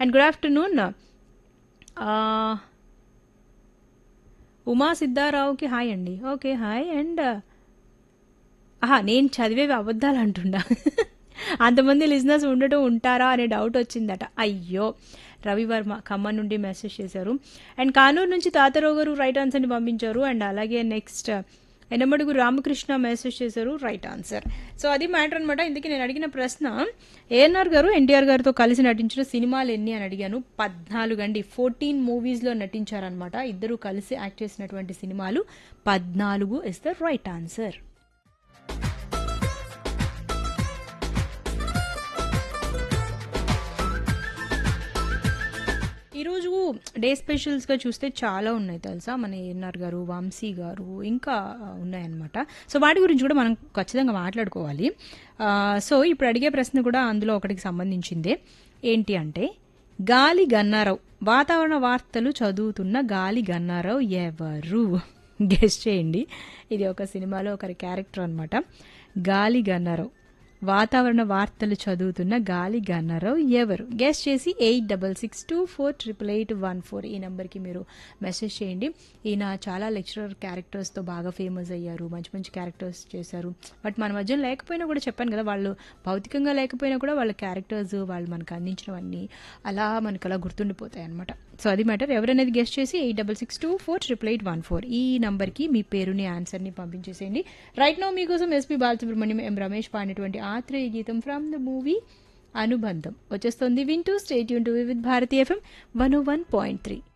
and good afternoon Uma సిద్ధారావుకి hi అండి okay hi and ఆహా నేను చదివేవి అబద్ధాలు అంటుండా అంతమంది లిజినెస్ ఉండటం ఉంటారా అనే డౌట్ వచ్చిందట అయ్యో రవివర్మ ఖమ్మం నుండి మెసేజ్ చేశారు అండ్ కానూరు నుంచి తాతారావు గారు రైట్ ఆన్సర్ని పంపించారు అండ్ అలాగే నెక్స్ట్ ఎనమడుగు రామకృష్ణ మెసేజ్ చేశారు రైట్ ఆన్సర్ సో అది మ్యాటర్ అనమాట ఇందుకే నేను అడిగిన ప్రశ్న ఏఎన్ఆర్ గారు ఎన్టీఆర్ గారితో కలిసి నటించిన సినిమాలు ఎన్ని అని అడిగాను పద్నాలుగు అండి ఫోర్టీన్ మూవీస్లో నటించారనమాట ఇద్దరు కలిసి యాక్ట్ చేసినటువంటి సినిమాలు పద్నాలుగు ఇస్ ద రైట్ ఆన్సర్ ఈరోజు డే స్పెషల్స్గా చూస్తే చాలా ఉన్నాయి తెలుసా మన ఏఎన్ఆర్ గారు వంశీ గారు ఇంకా ఉన్నాయన్నమాట సో వాటి గురించి కూడా మనం ఖచ్చితంగా మాట్లాడుకోవాలి ఆ, సో ఇప్పుడు అడిగే ప్రశ్న కూడా అందులో ఒకటికి సంబంధించిందే ఏంటి అంటే గాలి గన్నారావు వాతావరణ వార్తలు చదువుతున్న గాలి గన్నారావు ఎవరు గెస్ట్ చేయండి ఇది ఒక సినిమాలో ఒకరి క్యారెక్టర్ అనమాట గాలి గన్నారావు వాతావరణ వార్తలు చదువుతున్న గాలి గన్నారావు ఎవరు గెస్ చేసి eight double six two four triple eight one four ఈ నెంబర్కి మీరు మెసేజ్ చేయండి ఈయన చాలా లెక్చరర్ క్యారెక్టర్స్తో బాగా ఫేమస్ అయ్యారు మంచి మంచి క్యారెక్టర్స్ చేశారు బట్ మన మధ్య లేకపోయినా కూడా చెప్పాను కదా వాళ్ళు భౌతికంగా లేకపోయినా కూడా వాళ్ళ క్యారెక్టర్స్ వాళ్ళు మనకు అందించినవన్నీ అలా మనకు అలా గుర్తుండిపోతాయి అనమాట సో అది మ్యాటర్ ఎవరనేది గెస్ట్ చేసి eight double six two four triple eight one four ఈ నంబర్కి మీ పేరుని ఆన్సర్ని పంపించేసేయండి రైట్ నో మీకోసం ఎస్పీ బాలసుబ్రహ్మణ్యం ఎం రమేష్ పాడినటువంటి ఆత్రేయ గీతం ఫ్రమ్ ద మూవీ అనుబంధం వచ్చేస్తుంది వింటూ స్టేట్ యూన్ to with Bharati FM one one point three